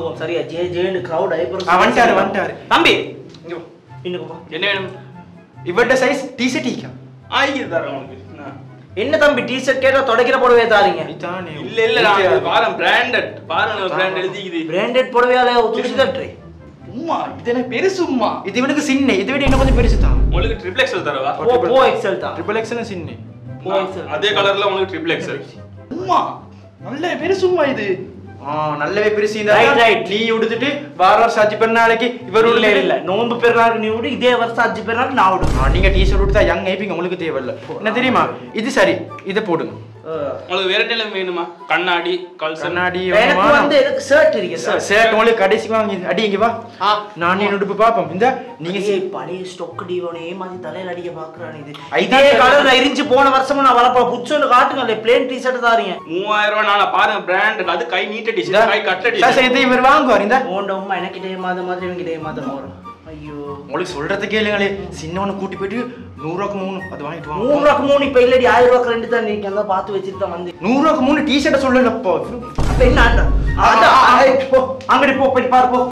போவோம் சரியா J ஜேன்னு crowd ஆ, வந்துட்டாரு, வந்துட்டாரு. தம்பி இங்க வா. இன்னுக்கு போ என்ன வேணும் இவர்ட சைஸ் டிஷர்ட் ஈக்கா ஆகி தரேன் உங்களுக்கு என்ன? என்ன தம்பி டிஷர்ட் கேட்டா தொடக்கிற புடவையே தாரீங்க இதானே இல்ல இல்ல நான் இது பாருங்க பிராண்டட் பாருங்க பிராண்ட் எழுதிக்குது பிராண்டட் புடவையால தூசி தட்டுறே உம்மா இது என்ன பெருசும்மா இது இவனுக்கு சின்ன இதை விட இன்னும் கொஞ்சம் பெருசு தான் உங்களுக்கு ட்ரிபிள் எக்ஸல் தரவா போ போ எக்ஸல் தான் ட்ரிபிள் எக்ஸ்எல் சின்ன போ எக்ஸல் அதே கலர்ல உங்களுக்கு ட்ரிபிள் எக்ஸல் உம்மா நல்ல பெருசும்மா இது ஆ நல்லவே பெருசு இந்த Right, right. நீ உடுத்துட்டு வார வருஷம் அஞ்சு பெரு நாளைக்கு இவர் இல்ல உள்ள இல்ல நோன்பு பெருநாளுக்கு நீ விடு இதே வருஷம் அஞ்சு பெருநாளுக்கு நான் விடு ஆ, நீங்க டிஷர்ட் உடுத்தா யங் ஐப்பிங்க உங்களுக்கு தேவையில்ல என்ன தெரியுமா இது சரி இதை போடுங்க உங்களுக்கு வேற என்ன வேணுமா கண்ணாடி கல்சன் கண்ணாடி எனக்கு வந்து எனக்கு ஷர்ட் இருக்கு ஷர்ட் சேட் உங்களுக்கு கடைசி வாங்கி அடி இங்க வா ஆ. நான் என் உடுப்பு பாப்போம் இந்த நீங்க நீங்க பழைய ஸ்டொக் டிவோனே ஏமாத்தி தலையில அடிக்க பாக்குறான் இது ஐதான் இதே கலர்ல எரிஞ்சு போன வருஷமும் நான் வரப்போ புச்சொன்னு காட்டுங்க பிளேன் டி ஷர்ட் தாரீங்க மூவாயிரம் ரூபாய் நான் பாருங்க பிராண்ட் அது கை நீட்ட டிஷர்ட் கை கட்ட சார் டிஷர்ட் சரி இதை இவர் வாங்குவார் இந்த ஓண்ட உமா எனக்கிட்டே மாத மாதிரி இவங்கிட்டே மாதம் வரும் ஐயோ உங்களுக்கு சொல்றது கேளுங்களே சின்னவனை கூட்டி போயிட்டு நூறுரூவாக்கு மூணு அது வாங்கிட்டு மூணு வாங்க ரூபாய்க்கு மூணு இப்ப இல்லடி ஆயிரம் ரூபாய்க்கு ரெண்டு தான் நீங்க தான் பார்த்து வச்சுட்டு தான் வந்து நூறுரூவாக்கு மூணு டிஷர்ட்டை சொல்லலப்போ அப்ப என்ன அண்ணா? அதான், அதான், போ அங்கடி போ போய் பாரு போ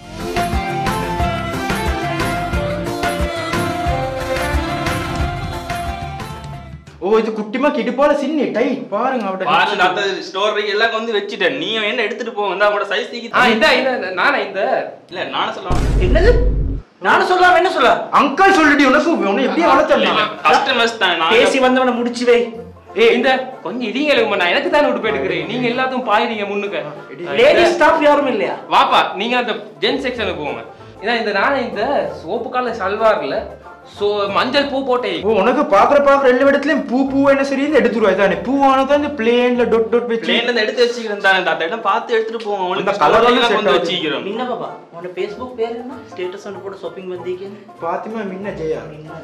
ஓ இது குட்டிமா கிடுப்பால சின்ன டைட் பாருங்க பாருங்க அவட அந்த ஸ்டோர் எல்லாம் வந்து வச்சுட்டேன் நீ என்ன எடுத்துட்டு போங்க இந்த கூட சைஸ் தீக்கி ஆ இந்த இந்த நானா இந்த இல்ல நானும் சொல்லலாம் என்னது நானும் சொல்லலாம் என்ன சொல்ல அங்கிள் சொல்லிட்டு உனக்கு உன்னை எப்படியும் வளர்த்தலாம் கஸ்டமர்ஸ் தான் நான் பேசி வந்தவனை முடிச்சு வை ஏய் இந்த கொஞ்சம் இடிங்க எழுங்க நான் எனக்கு தானே விட்டு போயிட்டு நீங்க எல்லாத்தையும் பாயுறீங்க முன்னுக்கு லேடிஸ் ஸ்டாஃப் யாரும் இல்லையா வாப்பா நீங்க அந்த ஜென் செக்ஷனுக்கு போங்க இதான் இந்த நான் இந்த சோப்பு கால சல்வார்ல சோ மஞ்சள் பூ போட்டேன் ஓ உனக்கு பாக்குற பாக்குற எல்லா இடத்துலயும் பூ பூ என்ன சரி எடுத்துருவா இதானே பூவானதான் இந்த பிளேன்ல டொட் டொட் வச்சு பிளேன்ல இருந்து எடுத்து வச்சுக்கிறேன் தான் அந்த இடம் பார்த்து எடுத்துட்டு போங்க அந்த உங்களுக்கு colour கலர் வந்து எல்லாம் set வந்து ஆகுது. வச்சுக்கிறோம் என்ன பாப்பா உன்னோட ஃபேஸ்புக் பேர் என்ன ஸ்டேட்டஸ் வந்து போட்டு ஷாப்பிங் வந்தீங்க பாத்திமா மின்ன ஜெயா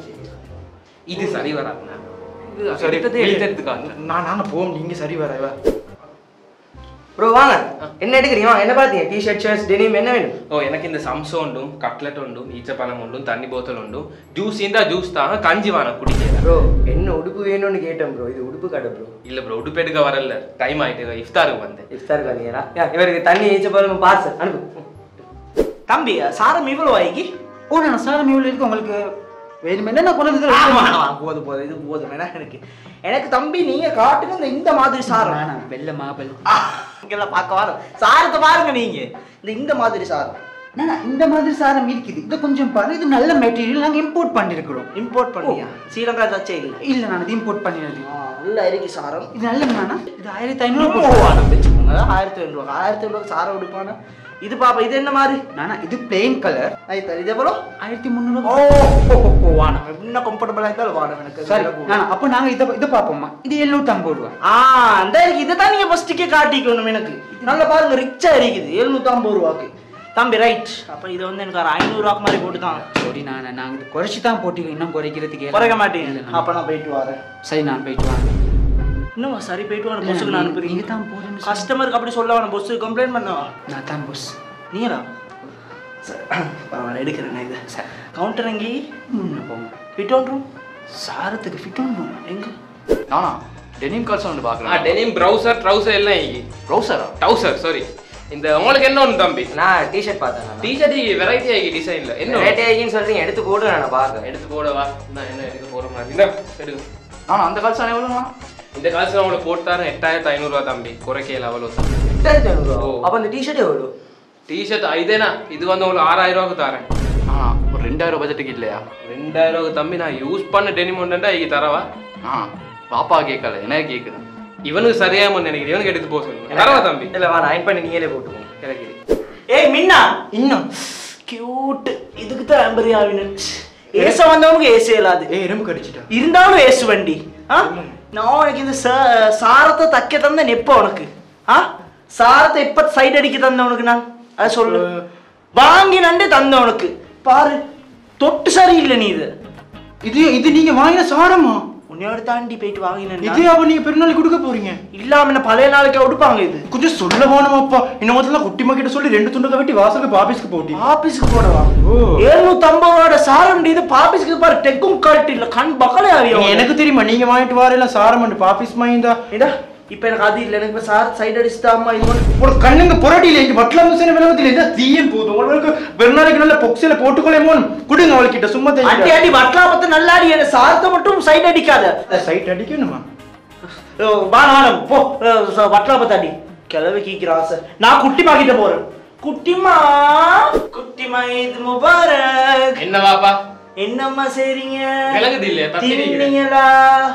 இது சரி வராதுண்ணா இது சரி சரி எடுத்ததுக்காக நான் நாங்க போவோம் நீங்க சரி வரவா ப்ரோ வாங்க என்ன எடுக்கிறீங்க வாங்க என்ன பார்த்தீங்க டிஷர்ட் ஷர்ட்ஸ் டெனிம் என்ன வேணும் ஓ எனக்கு இந்த சம்சம் உண்டும் கட்லெட் உண்டும் ஈச்சப்பழம் உண்டும் தண்ணி போத்தல் உண்டும் ஜூஸ் இருந்தா ஜூஸ் தாங்க கஞ்சி வாங்க குடிக்க ப்ரோ என்ன உடுப்பு வேணும்னு கேட்டேன் ப்ரோ இது உடுப்பு கடை ப்ரோ இல்ல ப்ரோ உடுப்பு எடுக்க வரல டைம் ஆயிட்டு இஃப்தாருக்கு வந்தேன் இஃப்தார் வந்தீங்களா யா, இவருக்கு தண்ணி ஏச்ச பாருங்க பார்சல் அனுப்பு தம்பி சாரம் இவ்வளவு வாங்கி ஓ நான் சாரம் இவ்வளவு இருக்கு உங்களுக்கு வேணும் என்ன நான் கொண்டு வந்து ஆமா, ஆமா, போதும் போதும் இது போதும் என்ன எனக்கு எனக்கு தம்பி நீங்க காட்டுங்க இந்த இந்த மாதிரி சாரம் வெள்ள மாபல் ஆ, இங்கெல்லாம் பார்க்க வரோம் சாரத்தை பாருங்க நீங்க இந்த இந்த மாதிரி சாரம் இந்த மாதிரி சாரம் இருக்குது இது கொஞ்சம் பாரு இது நல்ல மெட்டீரியல் நாங்க இம்போர்ட் பண்ணிருக்கிறோம் இம்போர்ட் பண்ணியா ஸ்ரீலங்கா தச்சே இல்லை இல்ல நான் இது இம்போர்ட் பண்ணிருக்கேன் ஆ, நல்ல இருக்கு சாரம் இது நல்ல நானா இது ஆயிரத்தி ஐநூறு ஆயிரத்தி ஐநூறு ஆயிரத்தி ஐநூறு சாரம் எடுப்பானா இது பாப்பா இது என்ன மாதிரி நானா இது பிளெயின் கலர் ஆயிரத்தி இது எவ்வளோ ஆயிரத்தி முந்நூறு ஓ வானம் இன்னும் கம்ஃபர்டபுளாக இருந்தாலும் வானம் எனக்கு சரி நானா அப்போ நாங்க இதை இதை பார்ப்போமா இது எழுநூத்தி ஐம்பது ரூபா ஆ அந்த இதை தான் நீங்க ஃபர்ஸ்ட்டுக்கே காட்டிக்கணும் எனக்கு நல்லா பாருங்க ரிச்சா இருக்குது எழுநூத்தி ஐம்பது ரூபாக்கு தம்பி ரைட் அப்ப இதை வந்து எனக்கு ஒரு ஐநூறுவாக்கு மாதிரி போட்டு தான் சரி நான் நாங்க இது குறைச்சி தான் போட்டிருக்கோம் இன்னும் குறைக்கிறதுக்கு குறைக்க மாட்டீங்க அப்ப நான் போயிட்டு வரேன் சரி நான் போயிட்டு வாங்க இன்னும் சரி போயிட்டு வரேன் பொஸ்ஸுக்கு நான் நீங்க அனுப்புறீங்க தான் போறேன்னு சொல்லி- கஸ்டமருக்கு அப்படி சொல்ல வேணாம் பொஸ்ஸு கம்ப்ளைண்ட் பண்ணவா நான் தான் boss. நீங்களா சரி, பரவாயில்ல எடுக்கிறேன் நான் இதை கவுண்டர் எங்கே முன்ன போங்க ஃபிட் ஒன் ரூம் சாரத்துக்கு ஃபிட் ஒன்று எங்க நானா டெனிம் கால்ஸ் ஒன்று ஆ பார்க்குறேன் டெனிம் ப்ரௌசர் ட்ரௌசர் எல்லாம் இங்கி ப்ரௌசரா டவுசர் சாரி இந்த உங்களுக்கு என்ன ஒன்று தம்பி நான் டிஷர்ட் பார்த்தேன் டிஷர்ட் வெரைட்டி ஆகி டிசைன்ல என்ன ரேட் ஆகின்னு சொல்றீங்க எடுத்து போட்டு நான் பார்க்கறேன் எடுத்து போடவா நான் என்ன எடுக்க போற மாதிரி இந்த எடுங்க நானா அந்த கால்ஸ் எவ்வளோண்ணா இந்த காசு உங்களுக்கு போட்டு தரேன் எட்டாயிரத்தி ஐநூறுரூவா தம்பி குறைக்கல அவ்வளோ எட்டாயிரத்தி ஐநூறுவா ஓ. அப்போ அந்த டிஷர்ட் எவ்வளோ டிஷர்ட் இதேனா இது வந்து உங்களுக்கு ஆறாயிரம் ரூபாய்க்கு தரேன் ஆ ஒரு ரெண்டாயிரம் பட்ஜெட்டுக்கு இல்லையா ரெண்டாயிரம் ரூபாய்க்கு தம்பி நான் யூஸ் பண்ண டெனிம் ஒன்றுண்டா இங்கே தரவா ஆ பாப்பா கேட்கல என்ன கேட்குது இவனுக்கு சரியாம நினைக்கிறேன் இவனுக்கு எடுத்து போக சொல்லுங்க தரவா தம்பி இல்லை வா அயன் பண்ணி நீங்களே போட்டுக்கோங்க கிடைக்குது ஏய் மின்னா இன்னும் கியூட் இதுக்கு தான் ஐம்பது ஆவினு ஏச வந்தவங்க ஏச இயலாது ஏ எறும்பு கடிச்சிட்டா இருந்தாலும் ஏசு வண்டி ஆ நான் உனக்கு இந்த ச- சாரத்தை தக்க தந்த நெப்ப உனக்கு ஆ சாரத்தை எப்ப சைடு அடிக்க தந்த உனக்கு நான் அதை சொல்லு வாங்கி நண்டு தந்த உனக்கு பாரு தொட்டு சரியில்லை நீ இது இது இது நீங்க வாங்கின சாரமா உன்னையோட தாண்டி போயிட்டு வாங்கி இது நண்டு அப்ப நீங்க பெருநாள் கொடுக்க போறீங்க இல்லாம என்ன பழைய நாளைக்கு உடுப்பாங்க இது கொஞ்சம் சொல்ல வேணுமாப்பா இன்னும் முதல்ல குட்டிமா கிட்ட சொல்லி ரெண்டு துண்டுக்க வெட்டி வாசலுக்கு பாபிஸ்க்கு போட்டி ஆபீஸ்க்கு போடவா ஓ. எழுநூத்தி ஐம்பது ரூபாயோட சாரம் இது பாபிஸ்க்கு பாரு டெக்கும் குவாலிட்டி இல்ல கண் பக்கலே நீங்க அறியும் எனக்கு தெரியுமா நீங்க வாங்கிட்டு வரல சாரம் பாபிஸ் மைந்தா இதா இப்ப எனக்கு அது இல்லை எனக்கு சார் சைடு அடிச்சுதாம்மா இது பண்ணு. ஒரு கண்ணுங்க புரட்டியில இங்க வட்டலாம் முசேன விலகத்துல என்ன தீயம் போதும் உங்களுக்கு பெருநாளைக்கு நல்ல பொக்ஸில போட்டுக்கொள்ளேமோ கொடுங்க அவள்கிட்ட சும்மா அடி தெரியும் அடி வட்டலா பார்த்து நல்லா அடி என்ன சாரத்தை மட்டும் சைடு அடிக்காத சைட் அடிக்கணுமா ஓ, வாண வாண போ வட்டலா பார்த்து அடி கிளவி கீக்கிற ஆசை நான் குட்டிமா கிட்ட போறேன் குட்டிமா குட்டிமா இது முபாரக் என்ன வாப்பா என்னம்மா செய்றீங்க விளங்குது இல்லையா? தப்பிக்கிறீங்க. தின்னீங்களா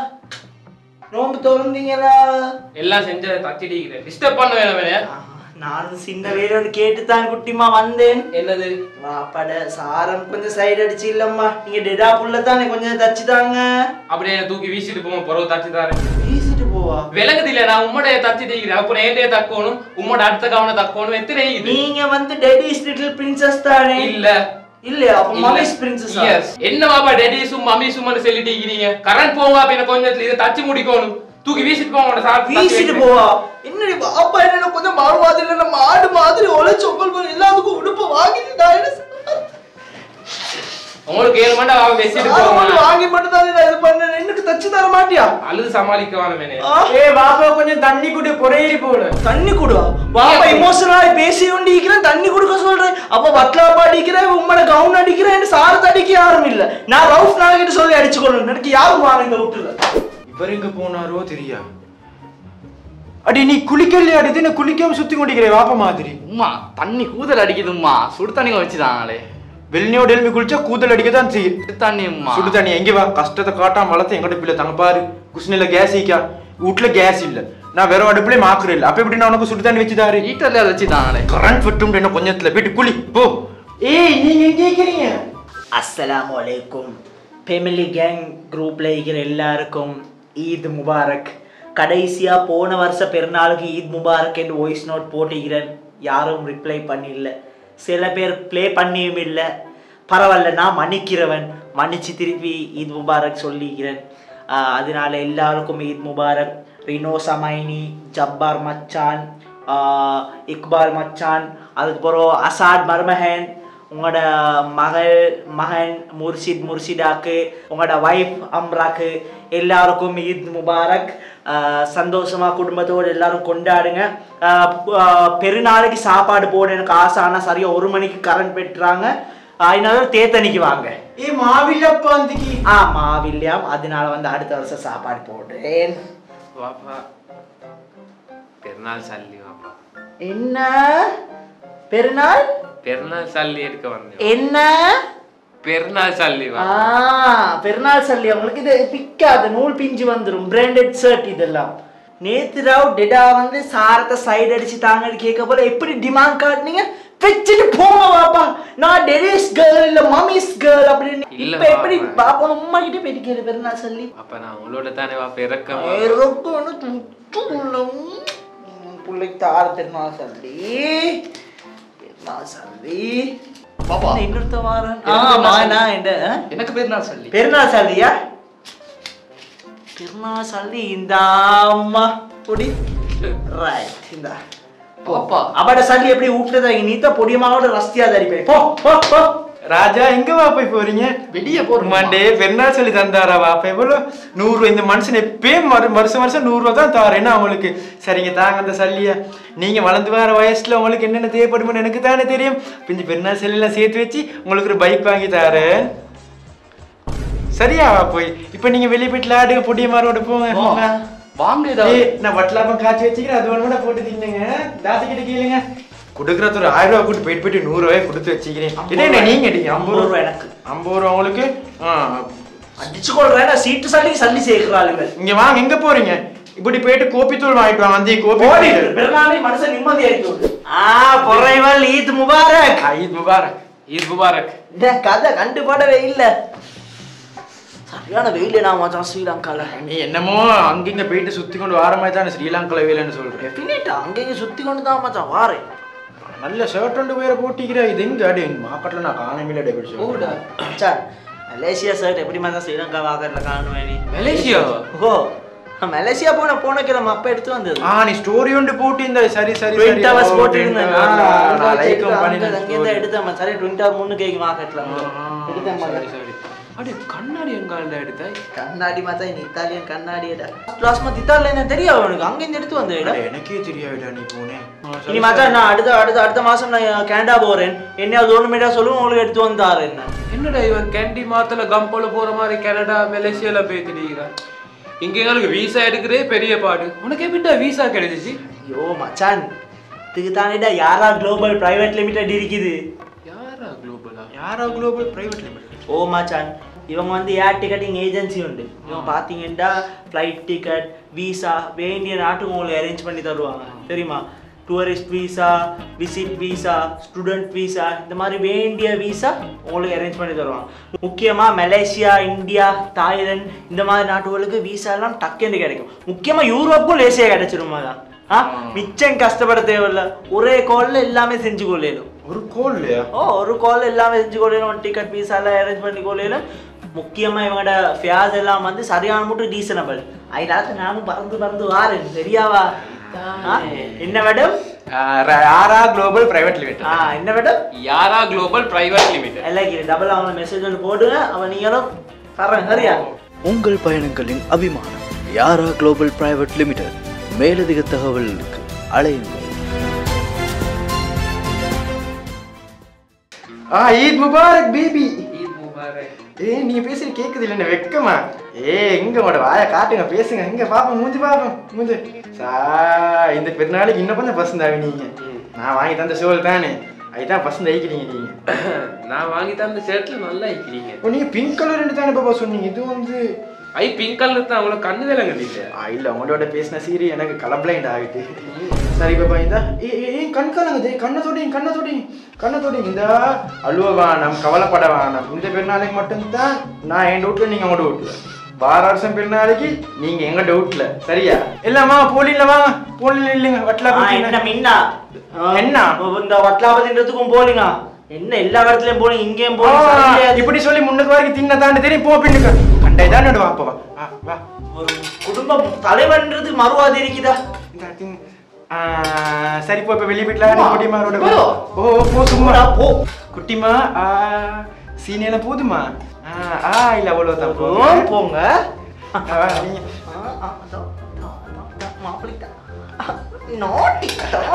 நோம்பு திறந்தீங்களா எல்லாம் செஞ்ச தச்சிடிக்கிறேன் டிஸ்டர்ப் பண்ண வேணாம் வேலையா நானும் சின்ன வேலையோட கேட்டுத்தான் குட்டிமா வந்தேன் என்னது வாப்பட சாரம் கொஞ்சம் சைடு அடிச்சு இல்லம்மா நீங்க டெடா புள்ள தானே கொஞ்சம் தச்சு தாங்க அப்படியே என்னை தூக்கி வீசிட்டு போவோம் பிறகு தச்சு தாரேன் வீசிட்டு போவா விளங்குது இல்லையா நான் உம்மடைய தச்சு தீக்கிறேன் அப்புறம் ஏண்டைய தக்கணும் உம்மோட அடுத்த கவனை தக்கணும் எத்தனை இது நீங்க வந்து டெடிஸ் லிட்டில் பிரின்சஸ் தானே இல்ல இல்லையா அப்ப இல்ல. Mummy's princess Yes. என்ன பாப்பா டெடி சும்மா மம்மி சும்மான்னு சொல்லிட்டு இருக்கிறீங்க கரண்ட் போங்க அப்ப எனக்கு கொஞ்சம் இதை தச்சு முடிக்கணும் தூக்கி வீசிட்டு போங்க சார் வீசிட்டு போவா என்னடி பாப்பா என்ன கொஞ்சம் மாடு மாதிரி இல்ல மாடு மாதிரி ஒலை சொப்பல் போல எல்லாத்துக்கும் உடுப்பு வாங்கிட்டு நான் என்ன உங்களுக்கு ஏழு மண்டா அவன் வச்சுட்டு சாரம் போங்க மட்டும் வாங்கி மட்டும் தான் நான் இது பண்ணேன் எனக்கு தச்சு தர மாட்டியா அழுது சமாளிக்க வேணும் ஆ? ஏ பாப்பா கொஞ்சம் தண்ணி குடி புரையேறி போடு தண்ணி குடுவா பாப்பா இமோஷனலா பேசி கொண்டிருக்கிறேன் தண்ணி கொடுக்க சொல்றேன் அப்ப வட்லாப்பா அடிக்கிறேன் உம்மட கவுன் அடிக்கிறேன் சாரத்தை அடிக்க யாரும் இல்ல நான் ரவுஃப் நாளைக்கிட்ட சொல்லி அடிச்சு கொள்ளணும் எனக்கு யாரும் வாங்க இந்த வீட்டுல இவர் எங்க போனாரோ தெரியா அடி நீ குளிக்கலையா அடி என்ன குளிக்காம சுத்தி கொண்டிருக்கிறே வாப்பா மாதிரி உம்மா தண்ணி கூதல் அடிக்குதும்மா சுடு தண்ணி வச்சுதாங்களே வெள்ளியோட எழுமி குளிச்சா கூதல் அடிக்க தான் செய்யும் சுடு தண்ணி உம்மா சுடு தண்ணி எங்க வா கஷ்டத்தை காட்டாம வளர்த்து எங்கட பிள்ளை தங்க பாரு குஷ்னில கேஸ் ஈக்கா வீட்டுல கேஸ் இல்ல நான் வெறும் அடுப்புலயே மாக்குற இல்ல அப்ப எப்படி நான் உனக்கு சுடு தண்ணி வச்சு தாரு ஹீட்டர்ல வச்சுதாங்களே கரண்ட் வெட்டும் என்ன கொஞ்சத்துல வீட்டு குளி போ ஏய் நீங்க எங்க கேக்குறீங்க அஸ்ஸலாமு அலைக்கும் ஃபேமிலி கேங் குரூப்ல இருக்கிற எல்லாருக்கும் ஈத் முபாரக் கடைசியா போன வருஷ பெருநாளுக்கு ஈத் முபாரக் என்று வாய்ஸ் நோட் போட்டிக்கிறேன் யாரும் ரிப்ளை பண்ணில்ல சில பேர் ப்ளே பண்ணியும் இல்லை பரவாயில்ல நான் மன்னிக்கிறவன் மன்னிச்சு திருப்பி ஈத் முபாரக் சொல்லிக்கிறேன் ஆஹ் அதனால எல்லாருக்கும் ஈத் முபாரக் ரினோ சமைனி ஜப்பார் மச்சான் ஆஹ் இக்பால் மச்சான் அதுக்கப்புறம் அசாட் மருமகன் உங்களோட மகள் மகன் முர்ஷித் முர்ஷிதாக்கு உங்களோட வைஃப் அம்ராக்கு எல்லாருக்கும் ஈத் முபாரக் ஆஹ் சந்தோஷமா குடும்பத்தோடு எல்லாரும் கொண்டாடுங்க ஆஹ் பு- ஆஹ் பெருநாளைக்கு சாப்பாடு போட எனக்கு ஆசை ஆனால் சரியா ஒரு மணிக்கு கரண்ட் பெட்டுறாங்க அதனால தேத்தனிக்கு வாங்க ஏய் மாவில்லப்பா அந்திக்கு ஆ மாவில்லியாம் அதனால வந்து அடுத்த வருஷம் சாப்பாடு போடுறேன் வாப்பா பெருநாள் சல்லி வாப்பா என்ன பெருநாள் பெருநாள் சல்லி எடுக்க வந்தேன் என்ன பெருநாள் சல்லி ஆ வா பெருநாள் சல்லி உங்களுக்கு இது பிக்காது நூல் பிஞ்சு வந்துரும் பிராண்டட் ஷர்ட் இதெல்லாம் நேத்து ராவ் டெடா வந்து சாரத்தை சைடு அடிச்சு தாங்கன்னு கேட்க போல எப்படி டிமாண்ட் காட்டுனீங்க வச்சுட்டு போங்க பாப்பா நான் டெரிஸ் கேர்ள் இல்ல மம்மிஸ் கேர்ள் அப்படின்னு இல்ல இப்ப எப்படி பாப்பா. பாப்பா உம்மா கிட்ட போயிட்டு கேளு பெருநாள் சல்லி அப்ப நான் உங்களோட தானே வாப்பா இறக்கம் இருக்கும்னு துட்டுள்ளம். உம், பிள்ளைக்கு தார பெருநாள் சல்லி பெருநாள் சல்லி பாப்பா என்ன இன்னொருத்த வாரன் எனக்கு ஆமா பெருநாள் நான் இந்த ஆ? எனக்கு பெருநாள் சொல்லி பெருநாள் சல்லியா பெருநாள் சல்லி இந்த அம்மா பொடி ரைட் இந்த பாப்பா அவட சல்லி எப்படி ஊட்டுறதா நீத்த பொடியமாவோட ரஸ்தியா தரிப்பேன் போ போ போ ராஜா எங்க வா போய் போறீங்க வெளியே போறோம் மாண்டே பெருநாள் சொல்லி தந்தாரா வாப்பா எவ்வளவு நூறு ரூபா இந்த மனுஷன் எப்பயும் மறு வருஷம் வருஷம் நூறு ரூபா தான் தாரேன்னா அவங்களுக்கு சரிங்க தாங்க அந்த சல்லியா நீங்க வளர்ந்து வர வயசுல உங்களுக்கு என்னென்ன தேவைப்படுமோ எனக்கு தானே தெரியும் பிஞ்சு பெருநாள் செல்லாம் சேர்த்து வச்சு உங்களுக்கு ஒரு பைக் வாங்கி தாரேன் சரியா வா போய் இப்போ நீங்க வெளியே போயிட்டு விளையாடுங்க பொடிய மாரோட போங்க வாங்க ஏதாவது ஏய், நான் வட்டலாப்பம் காய்ச்சி வச்சுக்கிறேன் அது ஒன்று போட்டு தின்னுங்க தாசி கிட்ட கேளுங்க கொடுக்குறது ஒரு ஆயிரம் ரூபாய் கூட்டு போயிட்டு போயிட்டு நூறு ரூபாய் கொடுத்து வச்சுக்கிறேன் இதே என்ன நீங்க அடிங்க ஐம்பது ஐம்பது ரூபா ரூபாய் எனக்கு ஐம்பது ரூபா உங்களுக்கு ஆ அடிச்சு கொள்றேன் நான் சீட்டு சல்லி சல்லி சேர்க்கிறாளுங்க இங்க வாங்க எங்க போறீங்க இப்படி போயிட்டு கோபித்தூள் வாங்கிட்டு வாங்க அந்த கோபி ஓடி பெருநாளை மனுஷன் நிம்மதியா இருக்கு ஆ பொறைவல் ஈத் முபாரக் ஐத் முபாரக் ஈத் முபாரக் இந்த கதை கண்டுபடவே இல்ல சரியான வெயில நான் மச்சான் ஸ்ரீலங்கால நீ என்னமோ அங்கிங்க போயிட்டு சுத்தி கொண்டு வார மாதிரி தானே ஸ்ரீலங்கா வேலைன்னு சொல்றேன் டெஃபினட்டா அங்கேயும் சுத்தி கொண்டு தான் மச்சான் வாரேன் நல்ல ஷர்ட் ஒன்று வேற போட்டிக்கிற இது எங்க அடி மார்க்கெட்ல நான் காணவே டெபிட் ஓடா மச்சான் மலேசியா சார் எப்படி மச்சான் ஸ்ரீலங்கா வாக்கர்ல காணுவேன் நீ மலேசியாவா ஓ மலேசியா போன போன கிழமை அப்ப எடுத்து வந்தது ஆ நீ ஸ்டோரி ஒன்று போட்டிருந்த சரி சரி ட்வின் டவர்ஸ் ஓ, போட்டிருந்தேன் twin tower. நான் like அங்க பண்ணினேன் அங்க story. எடுத்தேன் சரி ட்வின் டவர் முன்னு கேக்கு மார்க்கெட்ல எடுத்தேன் சரி மச்சான். சரி அடே கண்ணாடி எங்கால எடுத்த கண்ணாடி மாத்தா இந்த இத்தாலியன் கண்ணாடியடா லாஸ்ட் மந்த் இத்தாலியன் என்ன தெரியும் அவனுக்கு அங்க இருந்து எடுத்து வந்தேடா அட, எனக்கே தெரியாதுடா நீ போனேன் இனி மச்சான் நான் அடுத்த அடுத்த அடுத்த மாசம் நான் கனடா போறேன் என்ன ஒண்ணுமேடா சொல்லுங்க உங்களுக்கு எடுத்து வந்தாரு என்ன என்னடா இவன் கேண்டி மாத்துல கம்போல போற மாதிரி கனடா மலேசியால போய் திரிகிறான் இங்க எங்களுக்கு வீசா எடுக்கிறதே பெரிய பாடு உனக்கு எப்படிடா வீசா கிடைச்சிச்சு ஐயோ மச்சான் இதுக்கு தானேடா யாரா குளோபல் பிரைவேட் லிமிடெட் இருக்குது யாரா குளோபலா யாரா குளோபல் பிரைவேட் லிமிடெட் ஓ மச்சான் இவங்க வந்து ஏர் டிக்கெட்டிங் ஏஜென்சி உண்டு இவங்க பார்த்தீங்கன்னா ஃப்ளைட் டிக்கெட் விசா வேண்டிய நாட்டுக்கு உங்களுக்கு அரேஞ்ச் பண்ணி தருவாங்க தெரியுமா tourist visa visit visa student visa இந்த மாதிரி வேண்டிய விசா உங்களுக்கு அரேஞ்ச் பண்ணி தருவாங்க முக்கியமாக மலேசியா இந்தியா தாய்லாந்து இந்த மாதிரி நாட்டுகளுக்கு விசா எல்லாம் டக்குன்னு கிடைக்கும் முக்கியமாக யூரோப்புக்கும் லேசியாக கிடைச்சிருமா தான் ஆ மிச்சம் கஷ்டப்பட தேவையில்ல ஒரே காலில் எல்லாமே செஞ்சு கொள்ளையிடும் ஒரு கோல் இல்லையா ஓ ஒரு கால் எல்லாமே செஞ்சு கொள்ளையிலும் டிக்கெட் பீஸ் எல்லாம் அரேஞ்ச் பண்ணி கொள்ளையிலும் முக்கியமா இவங்களோட ஃபேர்ஸ் எல்லாம் வந்து சரியான மட்டும் ரீசனபிள் அதனால நானும் பறந்து பறந்து வாரேன் சரியாவா ஆ, என்ன மேடம் யாரா குளோபல் பிரைவேட் லிமிடெட் ஆ என்ன மேடம் யாரா குளோபல் பிரைவேட் லிமிடெட் எல்லாம் டபுள் அவங்க மெசேஜ் ஒன்று போடுங்க அவன் நீங்களும் தரேன் சரியா உங்கள் பயணங்களின் அபிமானம் யாரா குளோபல் பிரைவேட் லிமிடெட் மேலதிக தகவல்களுக்கு அழையுங்கள் ஆ ஈத் முபாரக் பேபி ஈத் முபாரக் ஏய் நீங்க பேசுறது கேக்குது இல்ல என்ன வெக்கமா ஏ எங்க உங்களோட வாய காட்டுங்க பேசுங்க எங்க பாப்போம் மூஞ்சி பாப்போம் மூஞ்சி சா இந்த பெருநாளைக்கு இன்னும் கொஞ்சம் பசந்தாவி நீங்க நான் வாங்கி தந்த சோல் தானே அதுதான் பசந்த ஐக்கிறீங்க நீங்க நான் வாங்கி தந்த ஷர்ட்ல நல்லா இருக்கிறீங்க ஓ, நீங்க பிங்க் கலர் தானே பாப்பா சொன்னீங்க இது வந்து ஐ பிங்க் கலர் தான் அவ்வளவு கண்ணு வேலை கட்டிட்டு ஆ, இல்ல உங்களோட பேசின சீரி எனக்கு கலர் பிளைண்ட் ஆகிட்டு சரி பாப்பா இந்த ஏ ஏ, ஏ கண் கலங்குது கண்ணை தொடிங்க கண்ணை தொடிங்க கண்ணை தொடிங்க இந்த அழுவ வேணாம் கவலைப்பட வேணாம் இந்த பெருநாளைக்கு மட்டும்தான் நான் என் டவுட்ல நீங்க உங்களோட டவுட்ல வார வருஷம் பெருநாளைக்கு நீங்க எங்க டவுட்ல சரியா இல்லம்மா போலில வாங்க போலில இல்லைங்க வட்டலா ஆ, என்ன மின்னா என்ன? இந்த வட்லாபதின்றதுக்கும் போலீங்க என்ன எல்லா இடத்துலயும் போலீங்க இங்கேயும் ஆ, போலீங்க இப்படி சொல்லி முன்னுக்கு வரைக்கும் தின்ன தாண்டி தெரியும் போ பின்னுக்கு கண்டை தான் நடுவா அப்பா வா வா ஒரு குடும்பம் தலைவன்றது மறுவாதி இருக்குதா இந்த தின்- ஆ, சரி போ இப்ப வெளிய வீட்டுல குட்டிமாரோட போ. ஓ போ சும்மா போடா, போ. குட்டிமா ஆ சீனியெல்லாம் போதுமா ஆ ஆ இல்ல அவ்வளவுதான் போ, போங்க. போங்க ஆ, நீங்க ஆ, ஆ, அதோ, அதோ, அதோ, அதோ, மாப்பிள்ளைதான். naughty.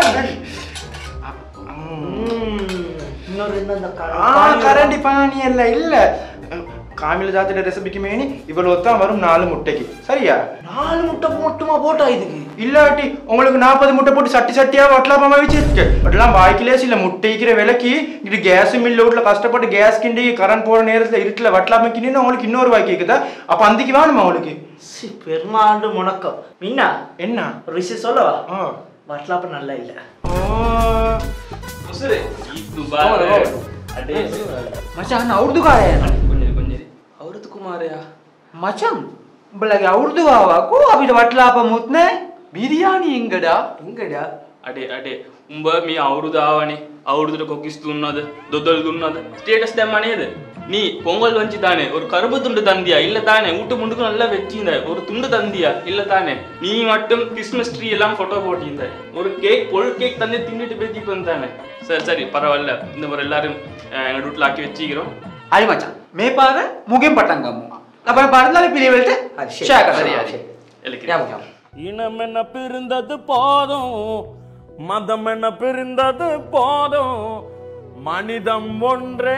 ம். ம், இன்னொரு என்ன இந்த க- ஆ காணி கரண்டி பானி இல்ல இல்ல காமில ஜாத்திர ரெசிபிக்கு மேனி இவ்வளவு தான் வரும் நாலு முட்டைக்கு சரியா நாலு முட்டை மட்டுமா போட்டா இதுக்கு இல்லாட்டி உங்களுக்கு நாற்பது முட்டை போட்டு சட்டி சட்டியா வட்டலாப்பமா வச்சிருக்கு அதெல்லாம் வாய்க்கிலேஸ் இல்ல முட்டைக்கிற விலைக்கு இது கேஸ் மில்ல வீட்டுல கஷ்டப்பட்டு கேஸ் கிண்டி கரண்ட் போற நேரத்துல இருட்டுல வட்டலாம கிண்டி உங்களுக்கு இன்னொரு வாய் கேக்குதா அப்ப அந்திக்கு வேணுமா உங்களுக்கு சி, பெருமாண்டு முணக்கம் மீனா என்ன ஒரு விஷயம் சொல்லவா ஆ. வட்லாப்ப நல்லா இல்ல ஓ. முசுரு ஈத் முபாரக் அடே මචන් අවුරදුකාරයන கொஞ்சம் கொஞ்சம் අවුරුදු කුමාරයා මචන් උඹලගේ අවුරදුවාවකෝ අපිට වටලාප මුත්නෑ బిర్యానీ ఇంగడా ඉංගඩා අඩේ අඩේ උඹ මේ අවුරුදාවනේ අවුරුදුට කොකිස් දුන්නද දොදල් දුන්නද ஸ்டேட்டஸ் දැම්ම නේද நீ பொங்கல் வச்சு தானே ஒரு கரும்பு துண்டு தந்தியா இல்ல தானே வீட்டு முண்டுக்கு நல்லா வச்சிருந்த ஒரு துண்டு தந்தியா இல்ல தானே நீ மட்டும் கிறிஸ்மஸ் ட்ரீ எல்லாம் போட்டோ போட்டிருந்த ஒரு கேக் பொல் கேக் தந்து தின்னுட்டு பேத்திட்டு வந்தானே சரி சரி பரவாயில்ல இந்த முறை எல்லாரும் அஹ், எங்க வீட்டுல ஆக்கி வச்சுக்கிறோம் හරි මචන් මේ පාර මුගෙන් පටන් ගමු ලබන පාරදාල පිළිවෙලට ෂයා කරන්න හරි எழுக்கிறேன் යමු இனம் என்ன பிரிந்தது போதும் மதம் என்ன பிரிந்தது போதும் மனிதம் ஒன்றே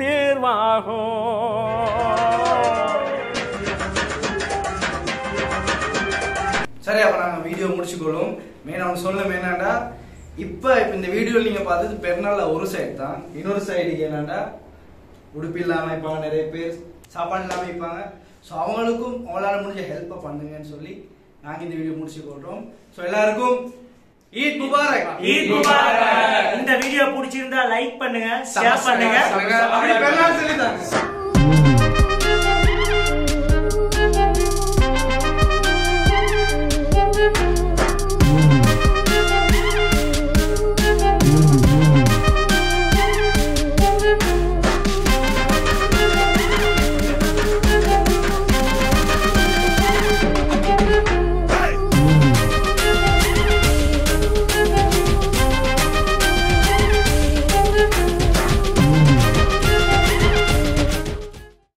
தீர்வாகும் சரி அப்போ நாங்கள் வீடியோ முடிச்சுக்கொள்ளும் மெயின் அவன் சொல்லணும் என்னன்னா இப்போ இப்போ இந்த வீடியோவில் நீங்கள் பார்த்தது பெருநாளில் ஒரு சைடு தான் இன்னொரு சைடுக்கு என்னன்னா உடுப்பு இல்லாமல் இருப்பாங்க நிறைய பேர் சாப்பாடு இல்லாமல் இருப்பாங்க ஸோ அவங்களுக்கும் அவங்களால முடிஞ்ச ஹெல்ப்பை பண்ணுங்கன்னு சொல்லி நாங்கள் இந்த வீடியோ முடிச்சுக்கொள்கிறோம் ஸோ எல்லாருக்கும் ஈத் முபாரக் ஈத் முபாரக் இந்த வீடியோ பிடிச்சிருந்தா லைக் பண்ணுங்க ஷேர் பண்ணுங்க அப்படி பெருநாள் சொல்லித்தாங்க